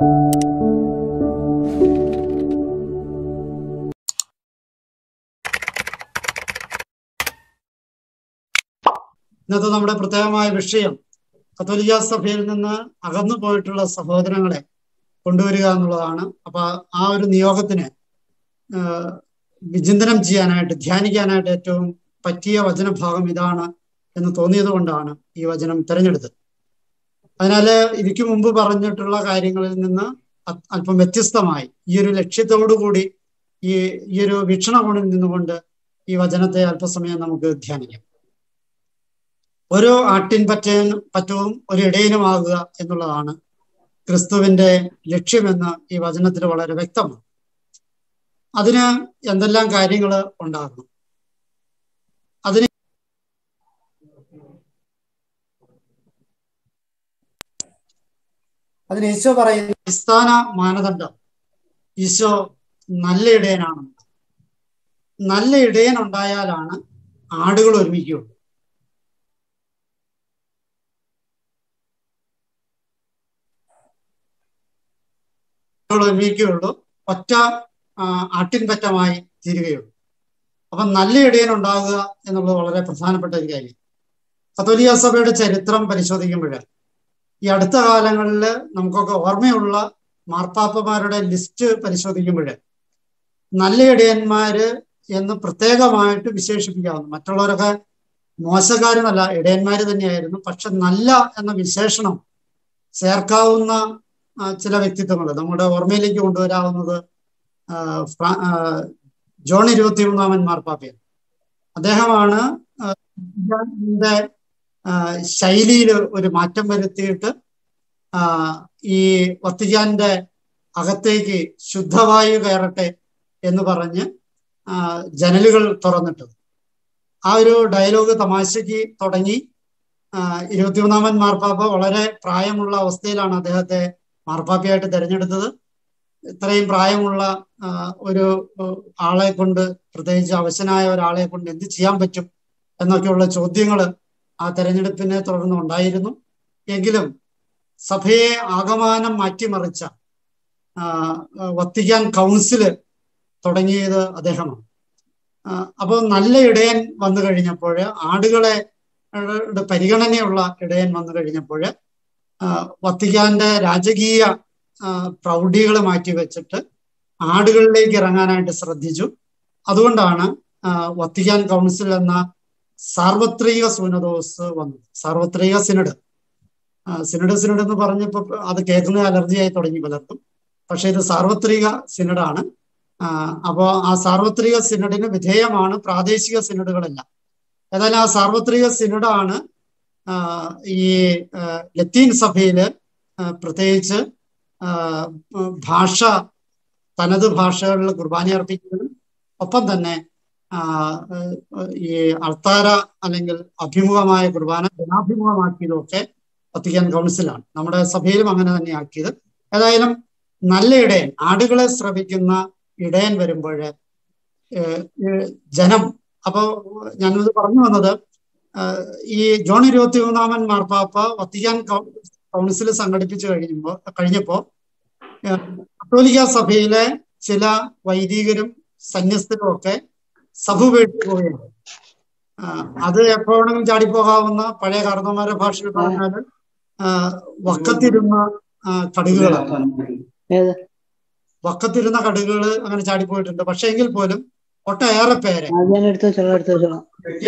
ഇന്നത്തെ നമ്മുടെ പ്രത്യേകമായ വിഷയം കത്തോലിക്ക സഭയിൽ നിന്ന് അകന്നു പോയിട്ടുള്ള സഹോദരങ്ങളെ കൊണ്ടുവരിക എന്നുള്ളതാണ് അപ്പൊ ആ ഒരു നിയോഗത്തിന് ആഹ് വിചിന്തനം ചെയ്യാനായിട്ട് ധ്യാനിക്കാനായിട്ട് ഏറ്റവും പറ്റിയ വചനഭാഗം ഇതാണ് എന്ന് തോന്നിയത് കൊണ്ടാണ് ഈ വചനം തിരഞ്ഞെടുത്തത് അതിനാല് ഇതിക്ക് മുമ്പ് പറഞ്ഞിട്ടുള്ള കാര്യങ്ങളിൽ നിന്ന് അ- അല്പം വ്യത്യസ്തമായി ഈ ഒരു ലക്ഷ്യത്തോടു കൂടി ഈ ഈ ഒരു വീക്ഷണകോണിൽ നിന്നുകൊണ്ട് ഈ വചനത്തെ അല്പസമയം നമുക്ക് ധ്യാനിക്കാം ഓരോ ആട്ടിൻ പറ്റയും പറ്റവും ഒരു ഇടയനുമാകുക എന്നുള്ളതാണ് ക്രിസ്തുവിന്റെ ലക്ഷ്യമെന്ന് ഈ വചനത്തിൽ വളരെ വ്യക്തമാണ് അതിന് എന്തെല്ലാം കാര്യങ്ങൾ ഉണ്ടാകണം അതിന് അതിന് ഈശോ പറയുന്ന അടിസ്ഥാന മാനദണ്ഡം ഈശോ നല്ല ഇടയനാണ് നല്ല ഇടയൻ ഉണ്ടായാലാണ് ആടുകൾ ഒരുമിക്കുകയുള്ളൂ ആടുകൾ ഒരുമിക്കുകയുള്ളൂ ഒറ്റ ആ, ആട്ടിൻപറ്റമായി തീരുകയുള്ളൂ അപ്പൊ നല്ല ഇടയൻ ഉണ്ടാകുക എന്നുള്ളത് വളരെ പ്രധാനപ്പെട്ട ഒരു കാര്യം കത്തോലിക്ക സഭയുടെ ചരിത്രം പരിശോധിക്കുമ്പോൾ ഈ അടുത്ത കാലങ്ങളിൽ നമുക്കൊക്കെ ഓർമ്മയുള്ള മാർപ്പാപ്പമാരുടെ ലിസ്റ്റ് പരിശോധിക്കുമ്പോൾ നല്ല ഇടയന്മാര് എന്ന് പ്രത്യേകമായിട്ട് വിശേഷിപ്പിക്കാവുന്നു മറ്റുള്ളവരൊക്കെ മോശക്കാരുമല്ല ഇടയന്മാര് തന്നെയായിരുന്നു പക്ഷെ നല്ല എന്ന വിശേഷണം ചേർക്കാവുന്ന ആ, ചില വ്യക്തിത്വങ്ങൾ നമ്മുടെ ഓർമ്മയിലേക്ക് കൊണ്ടുവരാവുന്നത് ആ, ഫ്രാ- ആ, ജോൺ ഇരുപത്തിമൂന്നാമൻ മാർപ്പാപ്പയാണ് അദ്ദേഹമാണ് ആ, ഇതിന്റെ ശൈലിയിൽ ഒരു മാറ്റം വരുത്തിയിട്ട് ആ, ഈ വത്തിക്കാന്റെ അകത്തേക്ക് ശുദ്ധവായു കയറട്ടെ എന്ന് പറഞ്ഞ് ആ, ജനലുകൾ തുറന്നിട്ടത് ആ ഒരു ഡയലോഗ് തമാശയ്ക്ക് തുടങ്ങി ആ, ഇരുപത്തിമൂന്നാമൻ മാർപ്പാപ്പ വളരെ പ്രായമുള്ള അവസ്ഥയിലാണ് അദ്ദേഹത്തെ മാർപ്പാപ്പയായിട്ട് തെരഞ്ഞെടുത്തത് ഇത്രയും പ്രായമുള്ള ആ, ഒരു ഏഹ്, ആളെ കൊണ്ട് പ്രത്യേകിച്ച് അവശനായ ഒരാളെ കൊണ്ട് എന്ത് ചെയ്യാൻ പറ്റും എന്നൊക്കെയുള്ള ചോദ്യങ്ങൾ ആ തെരഞ്ഞെടുപ്പിനെ തുടർന്ന് ഉണ്ടായിരുന്നു എങ്കിലും സഭയെ ആകമാനം മാറ്റിമറിച്ച ആ, വത്തിക്കാൻ കൗൺസില് തുടങ്ങിയത് അദ്ദേഹമാണ് അപ്പോൾ നല്ല ഇടയൻ വന്നു കഴിഞ്ഞപ്പോൾ ആടുകളെ യുടെ പരിഗണനയുള്ള ഇടയൻ വന്നു കഴിഞ്ഞപ്പോൾ വത്തിക്കാന്റെ രാജകീയ പ്രൗഢികൾ മാറ്റിവെച്ചിട്ട് ആടുകളിലേക്ക് ഇറങ്ങാനായിട്ട് ശ്രദ്ധിച്ചു അതുകൊണ്ടാണ് ആ, വത്തിക്കാൻ കൗൺസിൽ എന്ന സാർവത്രിക സുനദോസ് വന്നത് സാർവത്രിക സിനഡ് ആ, സിനഡ് സിനഡ് എന്ന് പറഞ്ഞപ്പോ അത് കേൾക്കുന്ന അലർജിയായി തുടങ്ങി പലർക്കും പക്ഷെ ഇത് സാർവത്രിക സിനഡാണ് ആ, അപ്പോ ആ സാർവത്രിക സിനഡിന് വിധേയമാണ് പ്രാദേശിക സിനഡുകളെല്ലാം ഏതായാലും ആ സാർവത്രിക സിനഡാണ് ആ, ഈ ആ, ലത്തീൻ സഭയില് ആ, പ്രത്യേകിച്ച് ആ, ഭാഷ തനത് ഭാഷകളിൽ കുർബാന അർപ്പിക്കുന്നതും ഒപ്പം തന്നെ ആ, ഈ അൾത്താര അല്ലെങ്കിൽ അഭിമുഖമായ കുർബാന ജനാഭിമുഖമാക്കിയതും ഒക്കെ വത്തിക്കാൻ കൗൺസിലാണ് നമ്മുടെ സഭയിലും അങ്ങനെ തന്നെ ആക്കിയത് ഏതായാലും നല്ല ഇടയൻ ആടുകളെ ശ്രവിക്കുന്ന ഇടയൻ വരുമ്പോൾ ജനം അപ്പോ ഞാനിത് പറഞ്ഞു വന്നത് ഏഹ്, ഈ ജോൺ ഇരുപത്തി മൂന്നാമൻ മാർപ്പാപ്പ വത്തിക്കാൻ കൗ- കൗൺസിൽ സംഘടിപ്പിച്ചു കഴിഞ്ഞപ്പോ കഴിഞ്ഞപ്പോ ഏഹ്, കത്തോലിക്ക സഭയിലെ ചില വൈദികരും സന്യസ്തരും ഒക്കെ സഭ ഉപേക്ഷിച്ച് പോവുകയാണ് ആഹ്, അത് എപ്പോഴെങ്കിലും ചാടിപ്പോകാവുന്ന പഴയ കാർന്നമാരുടെ ഭാഷയിൽ പറഞ്ഞാൽ വക്കത്തിരുന്ന ആഹ്, കടുകുകളാണ് ഏത് വക്കത്തിരുന്ന കടുകുകൾ അങ്ങനെ ചാടിപ്പോയിട്ടുണ്ട് പക്ഷെ എങ്കിൽ പോലും ഒട്ടേറെ പേരെ അത് ഞാൻ എടുത്തു വെച്ചോളാം എടുത്തു വെച്ചോളാം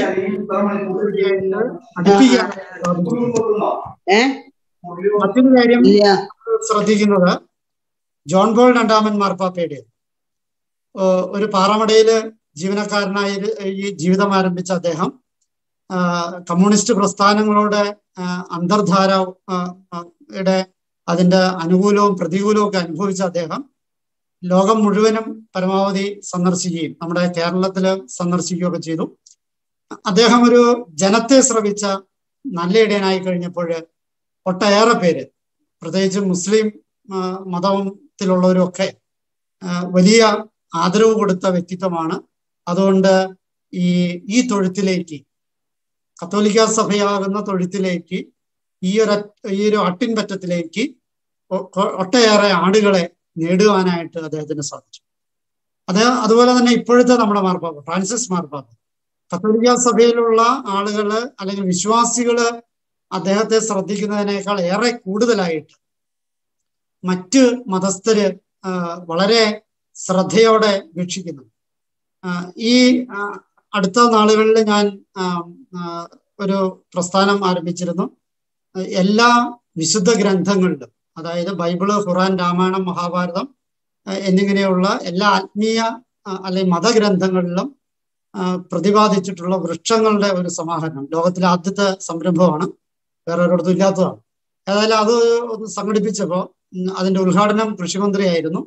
അടുപ്പിക്കാൻ സാധിച്ചു. ഏ മറ്റൊരു കാര്യം ഇല്ല ശ്രദ്ധിക്കുന്നത് ജോൺ പോൾ രണ്ടാമൻ മാർപ്പാപ്പയുടെ ഏഹ് ഒരു പാറമടയില് ജീവനക്കാരനായി ഈ ജീവിതം ആരംഭിച്ച അദ്ദേഹം ആഹ് കമ്മ്യൂണിസ്റ്റ് പ്രസ്ഥാനങ്ങളുടെ ആഹ് അന്തർധാര ആഹ് ആഹ് യുടെ അതിന്റെ അനുകൂലവും പ്രതികൂലവും ഒക്കെ അനുഭവിച്ച അദ്ദേഹം ലോകം മുഴുവനും പരമാവധി സന്ദർശിക്കുകയും നമ്മുടെ കേരളത്തില് സന്ദർശിക്കുകയൊക്കെ ചെയ്തു അദ്ദേഹം ഒരു ജനത്തെ ശ്രവിച്ച നല്ല ഇടയനായി കഴിഞ്ഞപ്പോൾ ഒട്ടേറെ പേര് പ്രത്യേകിച്ച് മുസ്ലിം ആ, മതത്തിലുള്ളവരൊക്കെ ആ, വലിയ ആദരവ് കൊടുത്ത വ്യക്തിത്വമാണ് അതുകൊണ്ട് ഈ ഈ തൊഴുത്തിലേക്ക് കത്തോലിക്ക സഭയാകുന്ന തൊഴുത്തിലേക്ക് ഈ ഒരു ഈ ഒരു അട്ടിൻപറ്റത്തിലേക്ക് ഒ- ഒ- ഒട്ടേറെ ആടുകളെ നേടുവാനായിട്ട് അദ്ദേഹത്തിന് സാധിച്ചു അത് അതുപോലെ തന്നെ ഇപ്പോഴത്തെ നമ്മുടെ മാർപ്പാപ്പ ഫ്രാൻസിസ് മാർപ്പാപ്പ കത്തോലിക്ക സഭയിലുള്ള ആളുകള് അല്ലെങ്കിൽ വിശ്വാസികള് അദ്ദേഹത്തെ ശ്രദ്ധിക്കുന്നതിനേക്കാൾ ഏറെ കൂടുതലായിട്ട് മറ്റ് മതസ്ഥര് ആ, വളരെ ശ്രദ്ധയോടെ വീക്ഷിക്കുന്നു ആ, ഈ ആ, അടുത്ത നാളുകളിൽ ഞാൻ ആ, ആ, ഒരു പ്രസ്ഥാനം ആരംഭിച്ചിരുന്നു എല്ലാ വിശുദ്ധ ഗ്രന്ഥങ്ങളിലും അതായത് ബൈബിള് ഖുറാൻ രാമായണം മഹാഭാരതം ആ, എന്നിങ്ങനെയുള്ള എല്ലാ ആത്മീയ ആ, അല്ലെങ്കിൽ മതഗ്രന്ഥങ്ങളിലും ആ, പ്രതിപാദിച്ചിട്ടുള്ള വൃക്ഷങ്ങളുടെ ഒരു സമാഹരണം ലോകത്തിലെ ആദ്യത്തെ സംരംഭമാണ് വേറെ ഒരിടത്തും ഇല്ലാത്തതാണ് ഏതായാലും അത് ഒന്ന് സംഘടിപ്പിച്ചപ്പോൾ ഉം, അതിന്റെ ഉദ്ഘാടനം കൃഷിമന്ത്രിയായിരുന്നു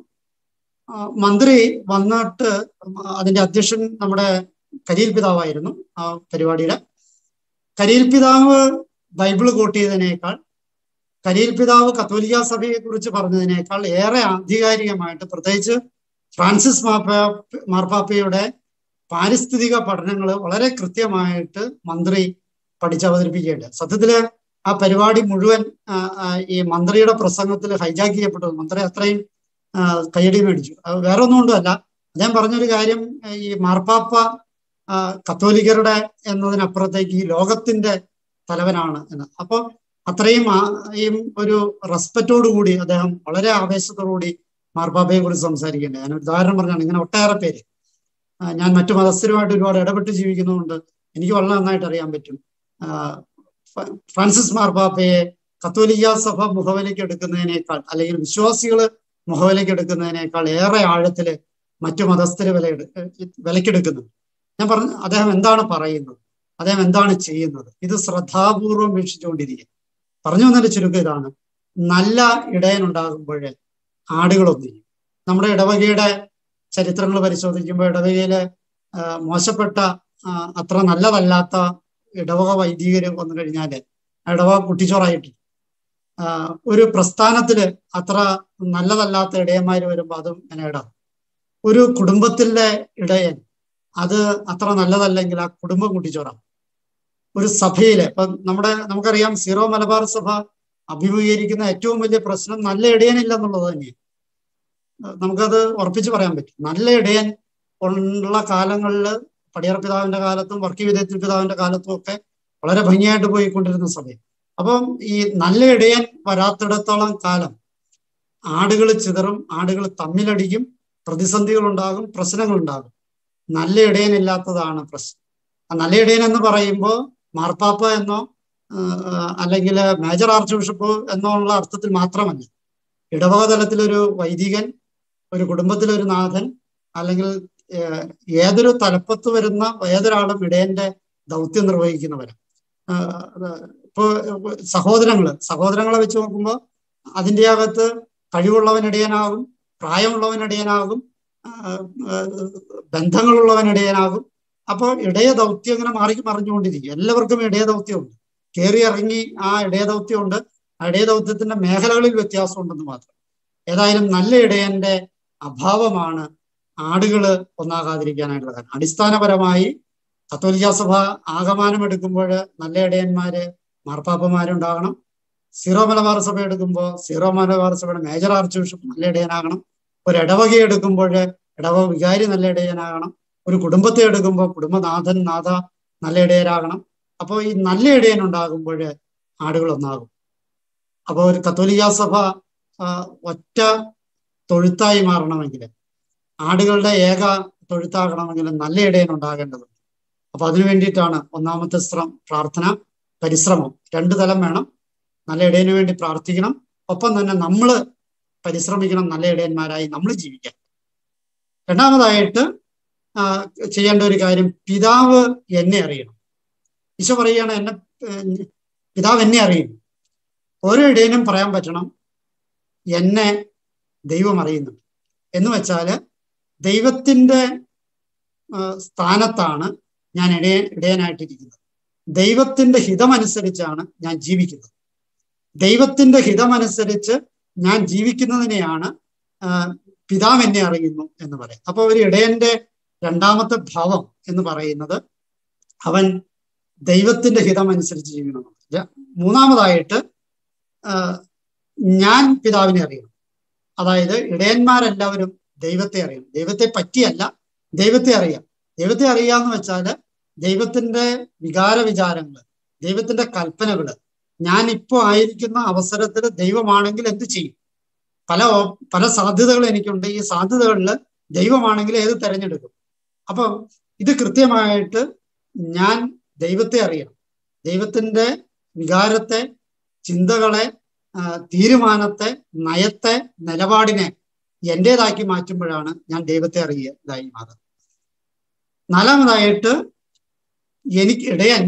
ആ, മന്ത്രി വന്നിട്ട് അതിന്റെ അധ്യക്ഷൻ നമ്മുടെ കരീൽ പിതാവായിരുന്നു ആ പരിപാടിയുടെ കരീൽ പിതാവ് ബൈബിൾ കോട്ട് ചെയ്തതിനേക്കാൾ കരീൽ പിതാവ് കത്തോലിക്ക സഭയെ കുറിച്ച് പറഞ്ഞതിനേക്കാൾ ഏറെ ആധികാരികമായിട്ട് പ്രത്യേകിച്ച് ഫ്രാൻസിസ് മാർപ്പാ മാർപ്പാപ്പയുടെ പാരിസ്ഥിതിക പഠനങ്ങൾ വളരെ കൃത്യമായിട്ട് മന്ത്രി പഠിച്ചവതരിപ്പിക്കുകയുണ്ട് സത്യത്തില് ആ പരിപാടി മുഴുവൻ ആ, ആ, ഈ മന്ത്രിയുടെ പ്രസംഗത്തിൽ ഹൈജാക്ക് ചെയ്യപ്പെട്ടത് മന്ത്രി അത്രയും ആ, കയ്യടി മേടിച്ചു അത് വേറെ ഒന്നും കൊണ്ടുമല്ല അദ്ദേഹം പറഞ്ഞൊരു കാര്യം ഈ മാർപ്പാപ്പ ആ, കത്തോലിക്കരുടെ എന്നതിനപ്പുറത്തേക്ക് ഈ ലോകത്തിന്റെ തലവനാണ് എന്ന് അപ്പൊ അത്രയും ആ- ഈ ഒരു റെസ്പെക്റ്റോടു കൂടി അദ്ദേഹം വളരെ ആവേശത്തോടു കൂടി മാർപ്പാപ്പയെ കുറിച്ച് സംസാരിക്കേണ്ടത് ഞാൻ ഒരു ഉദാഹരണം പറഞ്ഞാണ് ഇങ്ങനെ ഒട്ടേറെ പേര് ആ, ഞാൻ മറ്റു മതസ്ഥരുമായിട്ട് ഒരുപാട് ഇടപെട്ട് ജീവിക്കുന്നതുകൊണ്ട് എനിക്ക് വളരെ നന്നായിട്ട് അറിയാൻ പറ്റും ആ, ഫ- ഫ്രാൻസിസ് മാർപ്പാപ്പയെ കത്തോലിക്ക സഭ മുഖവിലേക്ക് എടുക്കുന്നതിനേക്കാൾ അല്ലെങ്കിൽ വിശ്വാസികൾ മുഖവിലേക്ക് എടുക്കുന്നതിനേക്കാൾ ഏറെ ആഴത്തില് മറ്റു മതസ്ഥര് വില വിലക്കെടുക്കുന്നു ഞാൻ പറഞ്ഞു അദ്ദേഹം എന്താണ് പറയുന്നത് അദ്ദേഹം എന്താണ് ചെയ്യുന്നത് ഇത് ശ്രദ്ധാപൂർവം വീക്ഷിച്ചുകൊണ്ടിരിക്കുക പറഞ്ഞു വന്നതിന്റെ ചുരുക്കം ഇതാണ് നല്ല ഇടയൻ ഉണ്ടാകുമ്പോഴേ ആടുകളൊന്നിരിക്കും നമ്മുടെ ഇടവകയുടെ ചരിത്രങ്ങൾ പരിശോധിക്കുമ്പോൾ ഇടവകയിലെ ആ, മോശപ്പെട്ട ആ, അത്ര നല്ലതല്ലാത്ത ഇടവക വൈദികര് വന്നു കഴിഞ്ഞാല് ആ ഇടവക കുട്ടിച്ചോറായിട്ട് ആ, ഒരു പ്രസ്ഥാനത്തില് അത്ര നല്ലതല്ലാത്ത ഇടയന്മാര് വരുമ്പോൾ അതും ഇങ്ങനെ ഇടാം ഒരു കുടുംബത്തിലെ ഇടയൻ അത് അത്ര നല്ലതല്ലെങ്കിൽ ആ കുടുംബം കുട്ടിച്ചോറാം ഒരു സഭയിലെ ഇപ്പൊ നമ്മുടെ നമുക്കറിയാം സീറോ മലബാർ സഭ അഭിമുഖീകരിക്കുന്ന ഏറ്റവും വലിയ പ്രശ്നം നല്ല ഇടയനില്ല എന്നുള്ളത് തന്നെയാണ് അഹ് നമുക്കത് ഉറപ്പിച്ച് പറയാൻ പറ്റും നല്ല ഇടയൻ ഉള്ള കാലങ്ങളിൽ പടിയറ പിതാവിന്റെ കാലത്തും വർക്കി വിധേയത്തിൽ പിതാവിന്റെ കാലത്തും ഒക്കെ വളരെ ഭംഗിയായിട്ട് പോയിക്കൊണ്ടിരുന്ന സഭയും അപ്പം ഈ നല്ല ഇടയൻ വരാത്തിടത്തോളം കാലം ആടുകൾ ചിതറും ആടുകൾ തമ്മിലടിക്കും പ്രതിസന്ധികൾ ഉണ്ടാകും പ്രശ്നങ്ങൾ ഉണ്ടാകും നല്ല ഇടയനില്ലാത്തതാണ് പ്രശ്നം ആ നല്ല ഇടയൻ എന്ന് പറയുമ്പോൾ മാർപ്പാപ്പ എന്നോ അല്ലെങ്കിൽ മേജർ ആർച്ച് ബിഷപ്പ് എന്നോ ഉള്ള അർത്ഥത്തിൽ മാത്രമല്ല ഇടവക തലത്തിലൊരു വൈദികൻ ഒരു കുടുംബത്തിലൊരു നാഥൻ അല്ലെങ്കിൽ ഏഹ്, ഏതൊരു തലപ്പത്ത് വരുന്ന ഏതൊരാളും ഇടയന്റെ ദൗത്യം നിർവഹിക്കുന്നവരാണ് ഇപ്പൊ സഹോദരങ്ങള് സഹോദരങ്ങളെ വെച്ച് നോക്കുമ്പോൾ അതിൻ്റെ അകത്ത് കഴിവുള്ളവൻ ഇടയനാകും പ്രായമുള്ളവൻ ഇടയനാകും ആഹ് ആഹ് ബന്ധങ്ങളുള്ളവൻ ഇടയനാകും അപ്പോൾ ഇടയ ദൗത്യം ഇങ്ങനെ മാറി മറിഞ്ഞുകൊണ്ടിരിക്കും എല്ലാവർക്കും ഇടയ ദൗത്യമുണ്ട് കയറി ഇറങ്ങി ആ ഇടയ ദൗത്യമുണ്ട് ആ ഇടയ ദൗത്യത്തിന്റെ മേഖലകളിൽ വ്യത്യാസമുണ്ടെന്ന് മാത്രം ഏതായാലും നല്ല ഇടയന്റെ അഭാവമാണ് ആടുകള് ഒന്നാകാതിരിക്കാനായിട്ടുള്ള കാരണം അടിസ്ഥാനപരമായി കത്തോലിക്ക സഭ ആകമാനം എടുക്കുമ്പോൾ നല്ല ഇടയന്മാര് മാർപ്പാപ്പമാരുണ്ടാകണം സീറോ മലബാർ സഭ എടുക്കുമ്പോൾ സീറോ മലബാർ സഭയുടെ മേജർ ആർച്ച് ബിഷപ്പ് നല്ല ഇടയനാകണം ഒരു ഇടവക എടുക്കുമ്പോൾ ഇടവക വികാരി നല്ല ഇടയനാകണം ഒരു കുടുംബത്തെ എടുക്കുമ്പോൾ കുടുംബനാഥൻ നാഥ നല്ല ഇടയരാകണം അപ്പോൾ ഈ നല്ല ഇടയൻ ഉണ്ടാകുമ്പോൾ ആടുകൾ ഒന്നാകും അപ്പോൾ ഒരു കത്തോലിക്ക സഭ ആ, ഒറ്റ തൊഴുത്തായി മാറണമെങ്കിൽ ആടുകളുടെ ഏക തൊഴുത്താകണമെങ്കിൽ നല്ല ഇടയൻ ഉണ്ടാകേണ്ടതുണ്ട് അപ്പൊ അതിനു വേണ്ടിയിട്ടാണ് ഒന്നാമത്തെ ശ്രമം പ്രാർത്ഥന പരിശ്രമം രണ്ടു തലം വേണം നല്ല ഇടയന് വേണ്ടി പ്രാർത്ഥിക്കണം ഒപ്പം തന്നെ നമ്മൾ പരിശ്രമിക്കണം നല്ല ഇടയന്മാരായി നമ്മൾ ജീവിക്കാൻ രണ്ടാമതായിട്ട് ആ, ചെയ്യേണ്ട ഒരു കാര്യം പിതാവ് എന്നെ അറിയണം ഈശോ പറയുകയാണ് എന്നെ ഏഹ്, പിതാവ് എന്നെ അറിയും ഓരോ ഇടയനും പറയാൻ പറ്റണം എന്നെ ദൈവം അറിയുന്നുണ്ട് എന്ന് വെച്ചാല് ദൈവത്തിന്റെ ആ, സ്ഥാനത്താണ് ഞാൻ ഇടയ ഇടയനായിട്ടിരിക്കുന്നത് ദൈവത്തിന്റെ ഹിതമനുസരിച്ചാണ് ഞാൻ ജീവിക്കുന്നത് ദൈവത്തിന്റെ ഹിതമനുസരിച്ച് ഞാൻ ജീവിക്കുന്നതിനെയാണ് ആ, പിതാവ് എന്നെ അറിയുന്നു എന്ന് പറയാം അപ്പൊ ഒരു ഇടയന്റെ രണ്ടാമത്തെ ഭാവം എന്ന് പറയുന്നത് അവൻ ദൈവത്തിന്റെ ഹിതം അനുസരിച്ച് ജീവിക്കണം ര- മൂന്നാമതായിട്ട് ആ, ഞാൻ പിതാവിനെ അറിയണം അതായത് ഇടയന്മാരെല്ലാവരും ദൈവത്തെ അറിയണം ദൈവത്തെ പറ്റിയല്ല ദൈവത്തെ അറിയാം ദൈവത്തെ അറിയാന്ന് വെച്ചാല് ദൈവത്തിന്റെ വികാര വിചാരങ്ങള് ദൈവത്തിന്റെ കൽപ്പനകള് ഞാൻ ഇപ്പോ ആയിരിക്കുന്ന അവസരത്തിൽ ദൈവമാണെങ്കിൽ എന്ത് ചെയ്യും പല ഓ- പല സാധ്യതകൾ എനിക്കുണ്ട് ഈ സാധ്യതകളിൽ ദൈവമാണെങ്കിൽ ഏത് തെരഞ്ഞെടുക്കും അപ്പൊ ഇത് കൃത്യമായിട്ട് ഞാൻ ദൈവത്തെ അറിയണം ദൈവത്തിന്റെ വികാരത്തെ ചിന്തകളെ ആ, തീരുമാനത്തെ നയത്തെ നിലപാടിനെ എന്റേതാക്കി മാറ്റുമ്പോഴാണ് ഞാൻ ദൈവത്തെ അറിയതായി മാറുന്നത് നാലാമതായിട്ട് എനിക്ക് ഇടയൻ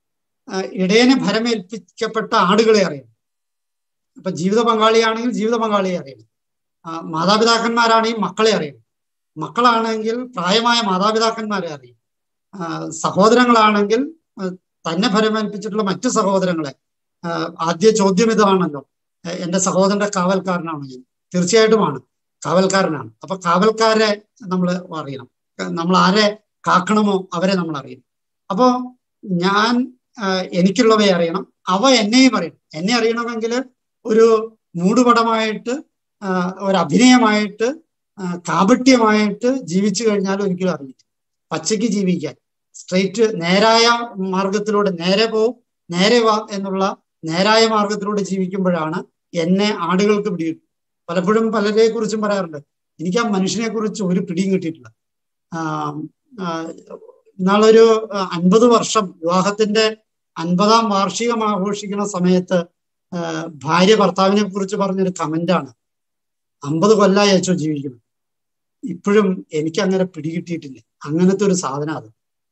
ആ, ഇടയനെ ഭരമേൽപ്പിക്കപ്പെട്ട ആടുകളെ അറിയണം ഇപ്പൊ ജീവിത പങ്കാളിയാണെങ്കിൽ ജീവിത പങ്കാളിയെ അറിയണം ആ, മാതാപിതാക്കന്മാരാണെങ്കിൽ മക്കളെ അറിയണം മക്കളാണെങ്കിൽ പ്രായമായ മാതാപിതാക്കന്മാരെ അറിയും ആ, സഹോദരങ്ങളാണെങ്കിൽ ആ, തന്നെ ഭരമേൽപ്പിച്ചിട്ടുള്ള മറ്റു സഹോദരങ്ങളെ ആ, ആദ്യ ചോദ്യം ഇതാണല്ലോ ആ, എന്റെ സഹോദരന്റെ കാവൽക്കാരനാണോ ഞാൻ തീർച്ചയായിട്ടുമാണ് കാവൽക്കാരനാണ് അപ്പൊ കാവൽക്കാരെ നമ്മൾ അറിയണം നമ്മൾ ആരെ കാക്കണമോ അവരെ നമ്മൾ അറിയണം അപ്പോ ഞാൻ ആ, എനിക്കുള്ളവയെ അറിയണം അവ എന്നെയും അറിയണം എന്നെ അറിയണമെങ്കിൽ ഒരു മൂടുപടമായിട്ട് ആ, ഒരു അഭിനയമായിട്ട് ആ, കാപട്യമായിട്ട് ജീവിച്ചു കഴിഞ്ഞാൽ ഒരിക്കലും അറിയില്ല പച്ചയ്ക്ക് ജീവിക്കാൻ സ്ട്രെയിറ്റ് നേരായ മാർഗത്തിലൂടെ നേരെ പോ നേരെ വാ എന്നുള്ള നേരായ മാർഗത്തിലൂടെ ജീവിക്കുമ്പോഴാണ് എന്നെ ആടുകൾക്ക് പിടികിട്ടും പലപ്പോഴും പലരെ കുറിച്ചും പറയാറുണ്ട് എനിക്ക് ആ മനുഷ്യനെ കുറിച്ച് ഒരു പിടിയും കിട്ടിയിട്ടില്ല ആ, ആ, ഇന്നാളൊരു അൻപത് വർഷം വിവാഹത്തിന്റെ അൻപതാം വാർഷികം ആഘോഷിക്കുന്ന സമയത്ത് ആ, ഭാര്യ ഭർത്താവിനെ കുറിച്ച് പറഞ്ഞൊരു കമന്റാണ് അമ്പത് കൊല്ലായി അയച്ചോ ജീവിക്കണം ഇപ്പോഴും എനിക്ക് അങ്ങനെ പിടികിട്ടിയിട്ടില്ല അങ്ങനത്തെ ഒരു സാധനം അത്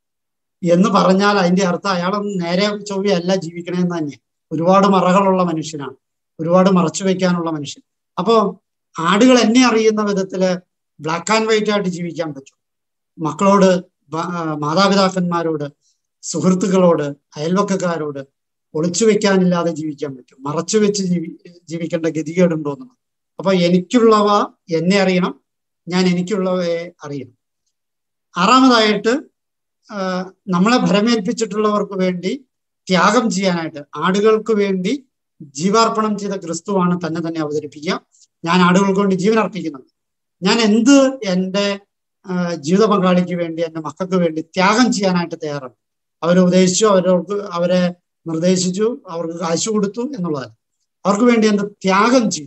എന്ന് പറഞ്ഞാൽ അതിന്റെ അർത്ഥം അയാളൊന്നും നേരെ ചൊവ്വയല്ല ജീവിക്കണേന്ന് തന്നെ ഒരുപാട് മറകളുള്ള മനുഷ്യനാണ് ഒരുപാട് മറച്ചു വെക്കാനുള്ള മനുഷ്യൻ അപ്പോ ആടുകൾ എന്നെ അറിയുന്ന വിധത്തില് ബ്ലാക്ക് ആൻഡ് വൈറ്റ് ആയിട്ട് ജീവിക്കാൻ പറ്റും മക്കളോട് ബ- ആ, മാതാപിതാക്കന്മാരോട് സുഹൃത്തുക്കളോട് അയൽവക്കക്കാരോട് ഒളിച്ചു വെക്കാനില്ലാതെ ജീവിക്കാൻ പറ്റും മറച്ചു വെച്ച് ജീവി ജീവിക്കേണ്ട ഗതികേടുണ്ടോന്നുള്ളത് അപ്പൊ എനിക്കുള്ളവ എന്നെ അറിയണം ഞാൻ എനിക്കുള്ളവയെ അറിയണം ആറാമതായിട്ട് ആ, നമ്മളെ ഭരമേൽപ്പിച്ചിട്ടുള്ളവർക്ക് വേണ്ടി ത്യാഗം ചെയ്യാനായിട്ട് ആടുകൾക്ക് വേണ്ടി ജീവാർപ്പണം ചെയ്ത ക്രിസ്തുവാണ് തന്നെ തന്നെ അവതരിപ്പിക്കുക ഞാൻ ആടുകൾക്ക് വേണ്ടി ജീവൻ അർപ്പിക്കുന്നത് ഞാൻ എന്ത് എൻ്റെ ആ, ജീവിത പങ്കാളിക്ക് വേണ്ടി എൻ്റെ മക്കൾക്ക് വേണ്ടി ത്യാഗം ചെയ്യാനായിട്ട് തയ്യാറാണ് അവരെ ഉപദേശിച്ചു അവർക്ക് അവരെ നിർദ്ദേശിച്ചു അവർക്ക് കാശ് കൊടുത്തു എന്നുള്ളതല്ല അവർക്ക് വേണ്ടി എന്ത് ത്യാഗം ചെയ്തു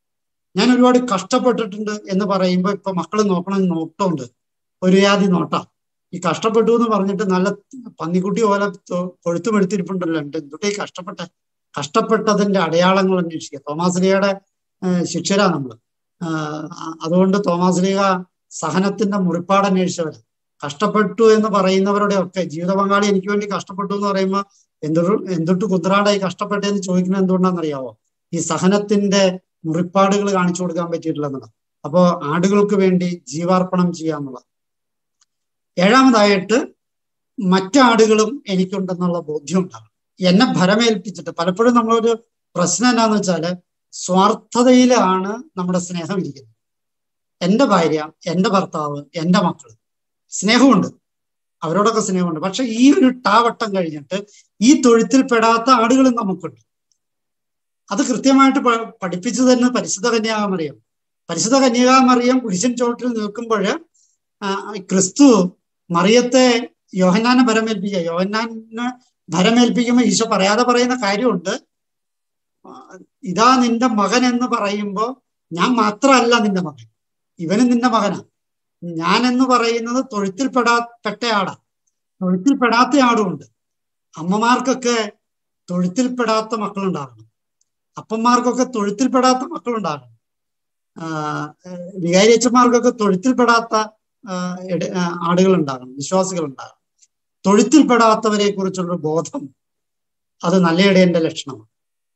ഞാൻ ഒരുപാട് കഷ്ടപ്പെട്ടിട്ടുണ്ട് എന്ന് പറയുമ്പോൾ ഇപ്പൊ മക്കൾ നോക്കണം നോട്ടമുണ്ട് ഒരു യാതി നോട്ട ഈ കഷ്ടപ്പെട്ടു എന്ന് പറഞ്ഞിട്ട് നല്ല പന്നിക്കുട്ടി പോലെ തൊ- കൊഴുത്തുമെടുത്തിരിപ്പുണ്ടല്ലോ ഉണ്ട് എന്തുട്ടേ കഷ്ടപ്പെട്ടെ കഷ്ടപ്പെട്ടതിന്റെ അടയാളങ്ങൾ അന്വേഷിക്കുക തോമാസ് ലീഗയുടെ ശിക്ഷരാ നമ്മള് ആഹ് അതുകൊണ്ട് തോമാസ് ലീഗ സഹനത്തിന്റെ മുറിപ്പാട് അന്വേഷിച്ചവരാ കഷ്ടപ്പെട്ടു എന്ന് പറയുന്നവരുടെ ഒക്കെ ജീവിത പങ്കാളി എനിക്ക് വേണ്ടി കഷ്ടപ്പെട്ടു എന്ന് പറയുമ്പോൾ എന്തൊരു എന്തൊട്ട് കുതിരാടായി കഷ്ടപ്പെട്ടെന്ന് ചോദിക്കുന്നത് എന്തുകൊണ്ടാണെന്നറിയാവോ ഈ സഹനത്തിന്റെ മുറിപ്പാടുകൾ കാണിച്ചു കൊടുക്കാൻ പറ്റിയിട്ടില്ലെന്നുള്ളത് അപ്പോ ആടുകൾക്ക് വേണ്ടി ജീവാർപ്പണം ചെയ്യാന്നുള്ളത് ഏഴാമതായിട്ട് മറ്റാടുകളും എനിക്കുണ്ടെന്നുള്ള ബോധ്യം ഉണ്ടാകണം എന്നെ ഭരമേൽപ്പിച്ചിട്ട് പലപ്പോഴും നമ്മളൊരു പ്രശ്നം എന്താന്ന് വെച്ചാല് സ്വാർത്ഥതയിലാണ് നമ്മുടെ സ്നേഹം ഇരിക്കുന്നത് എന്റെ ഭാര്യ എന്റെ ഭർത്താവ് എന്റെ മക്കള് സ്നേഹമുണ്ട് അവരോടൊക്കെ സ്നേഹമുണ്ട് പക്ഷെ ഈ ഒരു ടാവട്ടം കഴിഞ്ഞിട്ട് ഈ തൊഴുത്തിൽ പെടാത്ത ആടുകളും നമുക്കുണ്ട് അത് കൃത്യമായിട്ട് പ- പഠിപ്പിച്ചു തന്നെ പരിശുദ്ധ കന്യാകുമറിയം പരിശുദ്ധ കന്യാകുമറിയം കുരിശൻ ചോട്ടിൽ നിൽക്കുമ്പോൾ ക്രിസ്തു മറിയത്തെ യോഹന്നാനെ ഭരമേൽപ്പിക്കുക യോഹന്നാനെ ഭരമേൽപ്പിക്കുമ്പോൾ ഈശോ പറയാതെ പറയുന്ന കാര്യമുണ്ട് ആ, ഇതാ നിന്റെ മകൻ എന്ന് പറയുമ്പോൾ ഞാൻ മാത്രമല്ല നിന്റെ മകൻ ഇവനും നിന്റെ മകനാ ഞാൻ എന്ന് പറയുന്നത് തൊഴുത്തിൽപ്പെടാ പെട്ട ആടാ തൊഴുത്തിൽപ്പെടാത്ത ആടുമുണ്ട് അമ്മമാർക്കൊക്കെ തൊഴുത്തിൽപ്പെടാത്ത മക്കളുണ്ടാകണം അപ്പന്മാർക്കൊക്കെ തൊഴുത്തിൽപ്പെടാത്ത മക്കളുണ്ടാകണം ആഹ് വികാരിയച്ചന്മാർക്കൊക്കെ തൊഴുത്തിൽപ്പെടാത്ത ആഹ് ഇട- ആഹ് ആടുകൾ ഉണ്ടാകണം വിശ്വാസികൾ ഉണ്ടാകണം തൊഴുത്തിൽപ്പെടാത്തവരെ കുറിച്ചുള്ള ബോധം അത് നല്ല ഇടയന്റെ ലക്ഷണമാണ്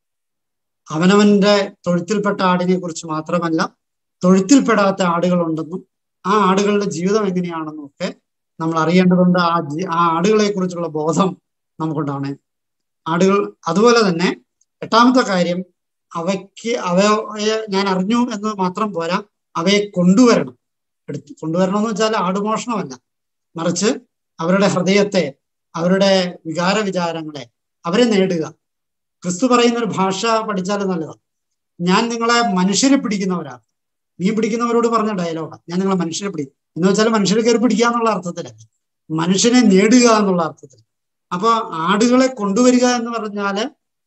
അവനവന്റെ തൊഴുത്തിൽപ്പെട്ട ആടിനെ കുറിച്ച് മാത്രമല്ല തൊഴുത്തിൽപ്പെടാത്ത ആടുകളുണ്ടെന്നും ആ ആടുകളുടെ ജീവിതം എങ്ങനെയാണെന്നും ഒക്കെ നമ്മൾ അറിയേണ്ടതുണ്ട് ആ ജി- ആ ആടുകളെ കുറിച്ചുള്ള ബോധം നമുക്കുണ്ടാവണേ ആടുകൾ അതുപോലെ തന്നെ എട്ടാമത്തെ കാര്യം അവയ്ക്ക് അവയെ ഞാൻ അറിഞ്ഞു എന്ന് മാത്രം പോരാ അവയെ കൊണ്ടുവരണം എടുത്ത് കൊണ്ടുവരണം എന്ന് വെച്ചാൽ ആടുമോഷണമല്ല മറിച്ച് അവരുടെ ഹൃദയത്തെ അവരുടെ വികാര വിചാരങ്ങളെ അവരെ നേടുക ക്രിസ്തു പറയുന്ന ഒരു ഭാഷ പഠിച്ചാൽ നല്ലതാണ് ഞാൻ നിങ്ങളെ മനുഷ്യരെ പിടിക്കുന്നവരാണ് മീൻ പിടിക്കുന്നവരോട് പറഞ്ഞ ഡയലോഗാണ് ഞാൻ നിങ്ങളെ മനുഷ്യരെ പിടിക്കും എന്ന് വെച്ചാൽ മനുഷ്യരെ കയറി പിടിക്കുക എന്നുള്ള അർത്ഥത്തിലല്ല മനുഷ്യനെ നേടുക എന്നുള്ള അർത്ഥത്തിൽ അപ്പൊ ആടുകളെ കൊണ്ടുവരിക എന്ന് പറഞ്ഞാല്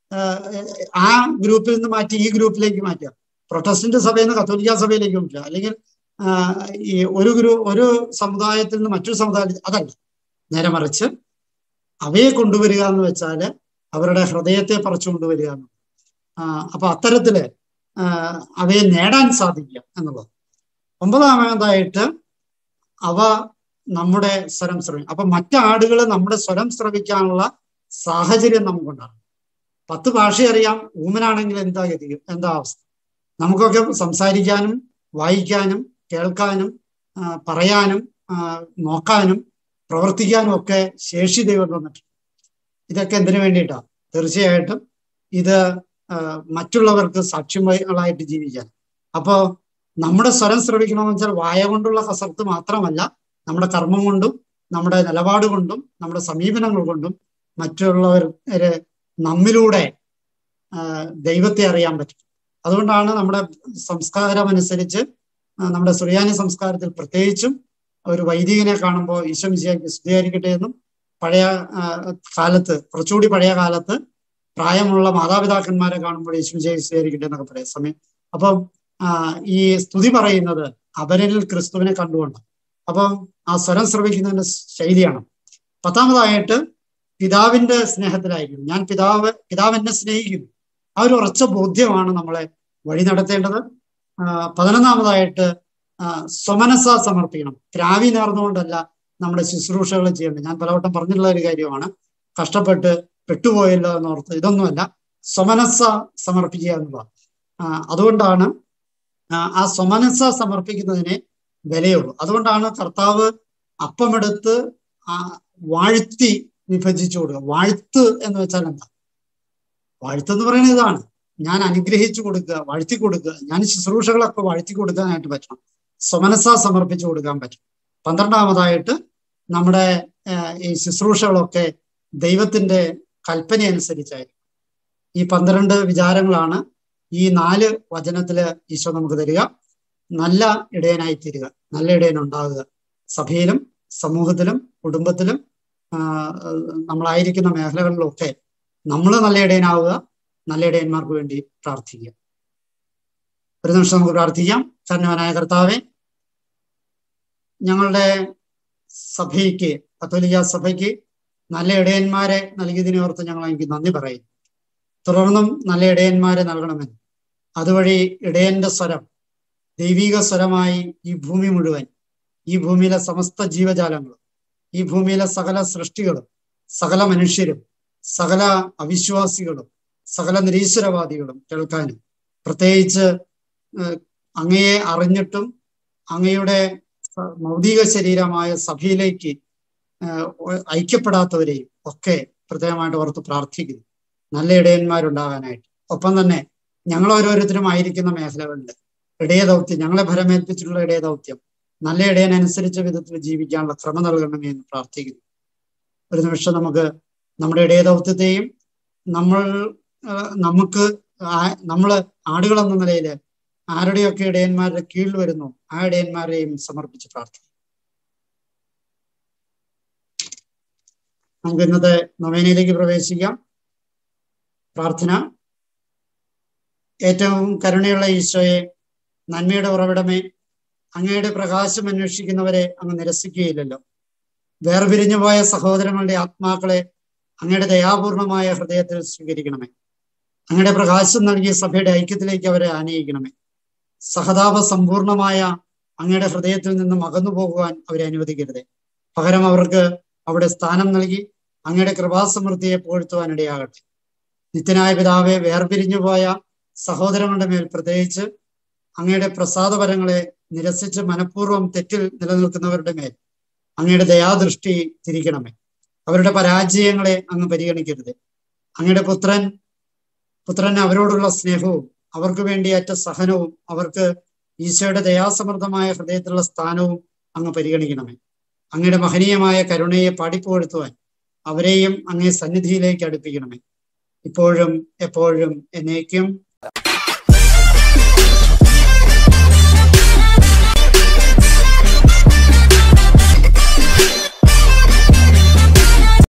ആ ഗ്രൂപ്പിൽ നിന്ന് മാറ്റി ഈ ഗ്രൂപ്പിലേക്ക് മാറ്റുക പ്രൊട്ടസ്റ്റന്റ് സഭയിൽ നിന്ന് കത്തോലിക്ക സഭയിലേക്ക് മാറ്റുക അല്ലെങ്കിൽ ഈ ഒരു ഗ്രൂ ഒരു സമുദായത്തിൽ നിന്ന് മറ്റൊരു സമുദായത്തിൽ അതല്ല നേരെ മറിച്ച് അവയെ കൊണ്ടുവരിക എന്ന് വെച്ചാല് അവരുടെ ഹൃദയത്തെ പറിച്ചു കൊണ്ടുവരിക എന്ന് അപ്പൊ അത്തരത്തില് അവയെ നേടാൻ സാധിക്കുക എന്നുള്ളത് ഒമ്പതാമതായിട്ട് അവ നമ്മുടെ സ്വരം ശ്രമിക്കും അപ്പൊ മറ്റാടുകൾ നമ്മുടെ സ്വരം ശ്രവിക്കാനുള്ള സാഹചര്യം നമുക്കുണ്ടാകും പത്ത് ഭാഷ അറിയാം ഊമനാണെങ്കിൽ എന്താ ഗതി എന്താ അവസ്ഥ നമുക്കൊക്കെ സംസാരിക്കാനും വായിക്കാനും കേൾക്കാനും പറയാനും നോക്കാനും പ്രവർത്തിക്കാനും ഒക്കെ ശേഷി ദൈവം തന്നിട്ടുണ്ട് ഇതൊക്കെ എന്തിനു വേണ്ടിയിട്ടാണ് തീർച്ചയായിട്ടും ഇത് മറ്റുള്ളവർക്ക് സാക്ഷ്യങ്ങളായിട്ട് ജീവിക്കാൻ അപ്പോൾ നമ്മുടെ സ്വരം ശ്രവിക്കണമെന്ന് വെച്ചാൽ വായ കൊണ്ടുള്ള കസർത്ത് മാത്രമല്ല നമ്മുടെ കർമ്മം കൊണ്ടും നമ്മുടെ നിലപാട് കൊണ്ടും നമ്മുടെ സമീപനങ്ങൾ കൊണ്ടും മറ്റുള്ളവരെ നമ്മിലൂടെ ദൈവത്തെ അറിയാൻ പറ്റും അതുകൊണ്ടാണ് നമ്മുടെ സംസ്കാരം അനുസരിച്ച് നമ്മുടെ സുറിയാനി സംസ്കാരത്തിൽ പ്രത്യേകിച്ചും ഒരു വൈദികനെ കാണുമ്പോൾ ഈശോ മിശിയാക്കി സ്തുതിയായിരിക്കട്ടെ എന്നും പഴയ കാലത്ത് കുറച്ചുകൂടി പഴയ കാലത്ത് പ്രായമുള്ള മാതാപിതാക്കന്മാരെ കാണുമ്പോൾ ഈശോ മിശിയാക്കി സ്തുതിയായിരിക്കട്ടെ എന്നൊക്കെ പറയാം സമയം അപ്പം ഈ സ്തുതി പറയുന്നത് അവരിൽ ക്രിസ്തുവിനെ കണ്ടുകൊണ്ട് അപ്പം ആ സ്വരം ശ്രവിക്കുന്നതിന്റെ ശൈലിയാണ് പത്താമതായിട്ട് പിതാവിന്റെ സ്നേഹത്തിലായിരിക്കും ഞാൻ പിതാവ് പിതാവ് എന്നെ സ്നേഹിക്കുന്നു ആ ഒരു ഉറച്ച ബോധ്യമാണ് നമ്മളെ വഴി നടത്തേണ്ടത് പതിനൊന്നാമതായിട്ട് സ്വമനസ സമർപ്പിക്കണം പ്രാവി നേർന്നുകൊണ്ടല്ല നമ്മുടെ ശുശ്രൂഷകൾ ചെയ്യേണ്ടത് ഞാൻ പലവട്ടം പറഞ്ഞിട്ടുള്ള ഒരു കാര്യമാണ് കഷ്ടപ്പെട്ട് പെട്ടുപോയല്ലോ എന്നോർത്ത് ഇതൊന്നുമല്ല സ്വമനസ സമർപ്പിക്കുക എന്നുള്ളത് അതുകൊണ്ടാണ് ആ സ്വമനസ സമർപ്പിക്കുന്നതിനെ വിലയുള്ളൂ അതുകൊണ്ടാണ് കർത്താവ് അപ്പമെടുത്ത് വാഴ്ത്തി വിഭജിച്ചു കൊടുക്കുക വാഴ്ത്ത് എന്ന് വെച്ചാൽ എന്താ വാഴ്ത്ത് എന്ന് പറയുന്നത് ഇതാണ് ഞാൻ അനുഗ്രഹിച്ചു കൊടുക്കുക വാഴ്ത്തി കൊടുക്കുക ഞാൻ ശുശ്രൂഷകളൊക്കെ വാഴ്ത്തി കൊടുക്കാനായിട്ട് പറ്റണം സ്വമനസ സമർപ്പിച്ചു കൊടുക്കാൻ പറ്റും പന്ത്രണ്ടാമതായിട്ട് നമ്മുടെ ഈ ശുശ്രൂഷകളൊക്കെ ദൈവത്തിന്റെ കൽപ്പന അനുസരിച്ചായിരിക്കും ഈ പന്ത്രണ്ട് വിചാരങ്ങളാണ് ഈ നാല് വചനത്തില് ഈശോ നമുക്ക് തരിക നല്ല ഇടയനായി തീരുക നല്ല ഇടയൻ ഉണ്ടാകുക സഭയിലും സമൂഹത്തിലും കുടുംബത്തിലും നമ്മളായിരിക്കുന്ന മേഖലകളിലൊക്കെ നമ്മൾ നല്ല ഇടയനാവുക നല്ല ഇടയന്മാർക്ക് വേണ്ടി പ്രാർത്ഥിക്കുക ഒരു നിമിഷം നമുക്ക് പ്രാർത്ഥിക്കാം ധന്യവാനായ കർത്താവെ ഞങ്ങളുടെ സഭയ്ക്ക് കത്തോലിക്ക സഭയ്ക്ക് നല്ല ഇടയന്മാരെ നൽകിയതിനെ ഓർത്ത് ഞങ്ങൾ എനിക്ക് നന്ദി പറയുന്നു തുടർന്നും നല്ല ഇടയന്മാരെ നൽകണമെന്ന് അതുവഴി ഇടയന്റെ സ്വരം ദൈവിക സ്വരമായി ഈ ഭൂമി മുഴുവൻ ഈ ഭൂമിയിലെ സമസ്ത ജീവജാലങ്ങളും ഈ ഭൂമിയിലെ സകല സൃഷ്ടികളും സകല മനുഷ്യരും സകല അവിശ്വാസികളും സകല നിരീശ്വരവാദികളും കേൾക്കാനും പ്രത്യേകിച്ച് അങ്ങയെ അറിഞ്ഞിട്ടും അങ്ങയുടെ മൗതിക ശരീരമായ സഭയിലേക്ക് ഐക്യപ്പെടാത്തവരെയും ഒക്കെ പ്രത്യേകമായിട്ട് ഓർത്ത് പ്രാർത്ഥിക്കുന്നു നല്ല ഇടയന്മാരുണ്ടാകാനായിട്ട് ഒപ്പം തന്നെ ഞങ്ങൾ ഓരോരുത്തരും ആയിരിക്കുന്ന മേഖലകളിൽ ഇടയ ദൗത്യം ഞങ്ങളെ ഭരമേൽപ്പിച്ചിട്ടുള്ള ഇടയ ദൗത്യം നല്ല ഇടയനനുസരിച്ച വിധത്തിൽ ജീവിക്കാനുള്ള ക്രമം നൽകണമേ എന്ന് പ്രാർത്ഥിക്കുന്നു ഒരു നിമിഷം നമുക്ക് നമ്മുടെ ഇടയ ദൗത്യത്തെയും നമ്മൾ നമുക്ക് നമ്മൾ ആടുകൾ എന്ന നിലയിൽ ആരുടെയൊക്കെ ഇടയന്മാരുടെ കീഴിൽ വരുന്നു ആ ഇടയന്മാരെയും സമർപ്പിച്ച് പ്രാർത്ഥിക്കും നമുക്ക് ഇന്നത്തെ നൊവേനയിലേക്ക് പ്രവേശിക്കാം പ്രാർത്ഥന ഏറ്റവും കരുണയുള്ള ഈശോയെ നന്മയുടെ ഉറവിടമേ അങ്ങയുടെ പ്രകാശം അന്വേഷിക്കുന്നവരെ അങ്ങ് നിരസിക്കുകയില്ലല്ലോ വേർപിരിഞ്ഞു പോയ സഹോദരങ്ങളുടെ ആത്മാക്കളെ അങ്ങയുടെ ദയാപൂർണമായ ഹൃദയത്തിൽ സ്വീകരിക്കണമേ അങ്ങയുടെ പ്രകാശം നൽകിയ സഭയുടെ ഐക്യത്തിലേക്ക് അവരെ ആനയിക്കണമേ സഹതാപ സമ്പൂർണമായ അങ്ങയുടെ ഹൃദയത്തിൽ നിന്നും അകന്നു പോകുവാൻ അവരെ അനുവദിക്കരുതേ പകരം അവർക്ക് അവിടെ സ്ഥാനം നൽകി അങ്ങയുടെ കൃപാസമൃദ്ധിയെ പുകഴ്ത്തുവാൻ ഇടയാകട്ടെ നിത്യനായ പിതാവെ വേർപിരിഞ്ഞു പോയ സഹോദരങ്ങളുടെ മേൽ പ്രത്യേകിച്ച് അങ്ങയുടെ പ്രസാദപരങ്ങളെ നിരസിച്ച് മനഃപൂർവ്വം തെറ്റിൽ നിലനിൽക്കുന്നവരുടെ മേൽ അങ്ങയുടെ ദയാദൃഷ്ടി തിരിക്കണമേ അവരുടെ പരാജയങ്ങളെ അങ്ങ് പരിഗണിക്കരുത് അങ്ങയുടെ പുത്രൻ പുത്രന് അവരോടുള്ള സ്നേഹവും അവർക്ക് വേണ്ടിയേറ്റ സഹനവും അവർക്ക് ഈശോയുടെ ദയാസമൃദ്ധമായ ഹൃദയത്തിലുള്ള സ്ഥാനവും അങ്ങ് പരിഗണിക്കണമേ അങ്ങയുടെ മഹനീയമായ കരുണയെ പാടിപ്പുകഴ്ത്തുവാൻ അവരെയും അങ്ങേ സന്നിധിയിലേക്ക് അടുപ്പിക്കണമേ ഇപ്പോഴും എപ്പോഴും എന്നേക്കും